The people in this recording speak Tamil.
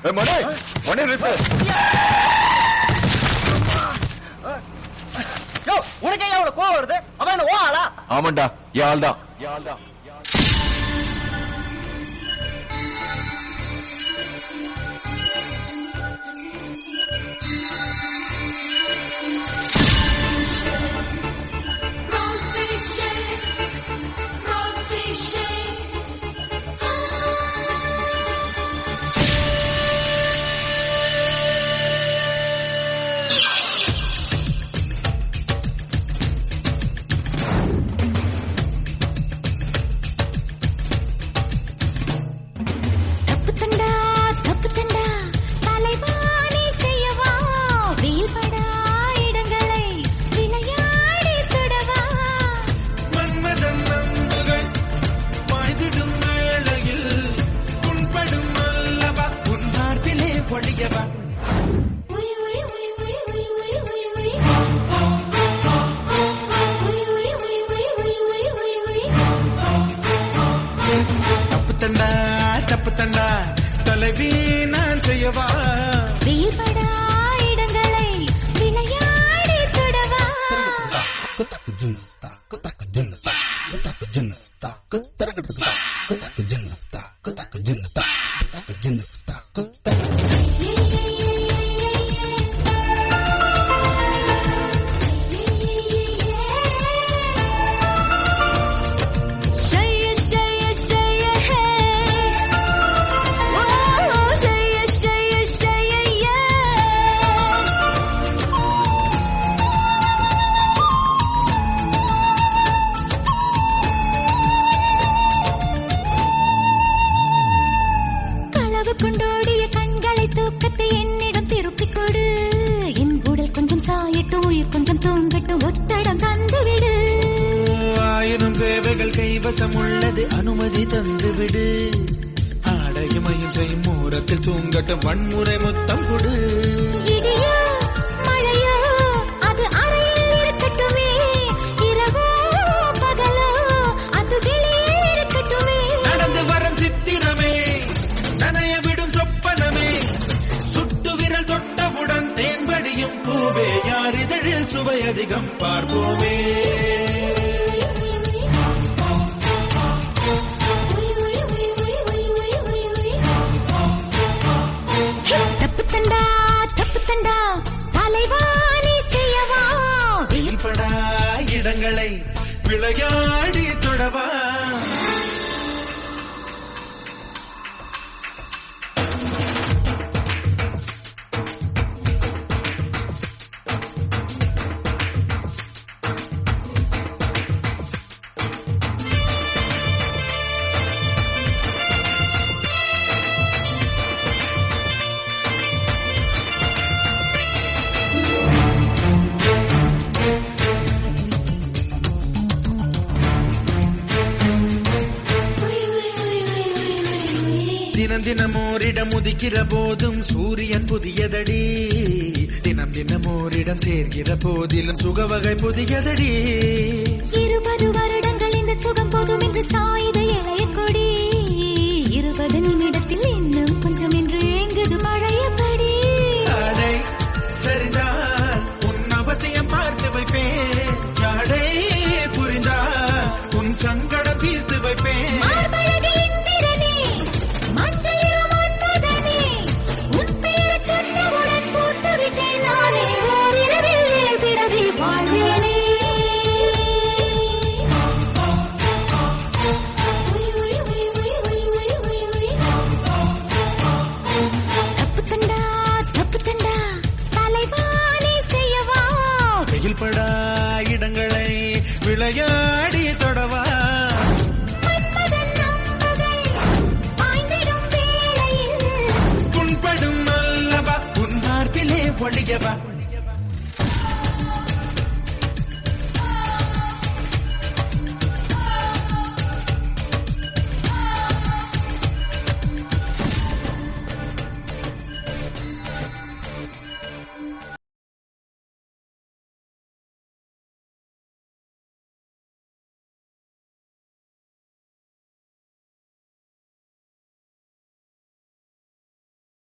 ஏய், மணி மணி நிறுத்து யோ உனக்கு ஏன் அவ்வளவு கோவம் வருது அவன் என்ன ஓ ஆளா ஆமாண்டா யாழ் தான் யாழ் தான் தப்பு தண்டா தப்பு தண்டா தலைவாணி செய்யவா வெயில் படா இடங்களை விளையாடி தொடவா மன்மதன் நம்புகள் பாய்ந்திடும் வேளையில் புண்படும் அல்லவா உன் பார்ப்பிலே பொழியவா உய் உய் உய் உய் உய் உய் உய் உய் உய் உய் உய் உய் உய் உய் உய் தப்பு தண்டா தப்பு தண்டா தலைவி நான் செய்யவா வெயில் படா இடங்களை விளையாடி தொடவா Shaya, shaya, shaya, hey. Oh, shaya, shaya, shaya, yeah. களவு கொண்டோடிய கண்களை தூக்கத்தை என்னிடம் திருப்பிக் கொடு என் உடல் கொஞ்சம் சாயட்டும் உயிர் கொஞ்சம் தூங்கட்டும் ஒத்தடம் தந்துவிடு ஆயிரம் சேவைகள் கைவசம் உள்ளது அனுமதி தந்துவிடு ஆடையும் அகிம்சையும் மூரத்தில் தூங்கட்டும் வன்முறை முத்தம் கொடு இடியோ மழையோ அது அறையில் இருக்கட்டுமே இரவோ பகலோ அது வெளியே இருக்கட்டுமே நடந்து வரும் சித்திரமே நனைய விடும் சொப்பனமே சுட்டு விரல் தொட்டவுடன் தேன்படியும் பூவே யார் இதழில் சுவை அதிகம் பார்ப்போமே தப்பு தண்டா தப்பு தண்டா தலைவாணி செய்யவா வெயில் படா இடங்களை விளையாடி தொடவா தினம் தினம் ஓரிடம் உதிக்கிற போதும் சூரியன் புதியதடி தினம் தினம் ஓரிடம் சேர்கிற போதிலும் சுகவகை புதியதடி இருபது வருடங்கள் இந்த சுகம் போதும் என்று சாயுத இளைய கொடி இருபது நிமிடத்தில் இன்னும் கொஞ்சம் என்று ஏங்குது பழையபடி ஆடை சரிந்தால் உன் அவசியம் பார்த்து வைப்பேன் ஜாடை புரிந்தால் உன் சங்கடம் தீர்த்து வைப்பேன் மார்பழகு இந்திரனே மஞ்சள் இரு மன்மதனே உன் பெயரைச் சொன்னவுடன் பூத்து விட்டேன் நானே ஓரிரவில் ஏழ் பிறவி வாழ்வேனே உய், உய், உய், உய், உய், உய், உய், உய். தப்பு தண்டா தப்பு தண்டா தலைவாணி செய்யவா வெயில் படா இடங்களை விளையாடி தொடவா மன்மதன் நம்பகை பாய்ந்திடும் வேளையில் புண்படும் அல்லவா உன் பார்ப்பிலே ஒழியவா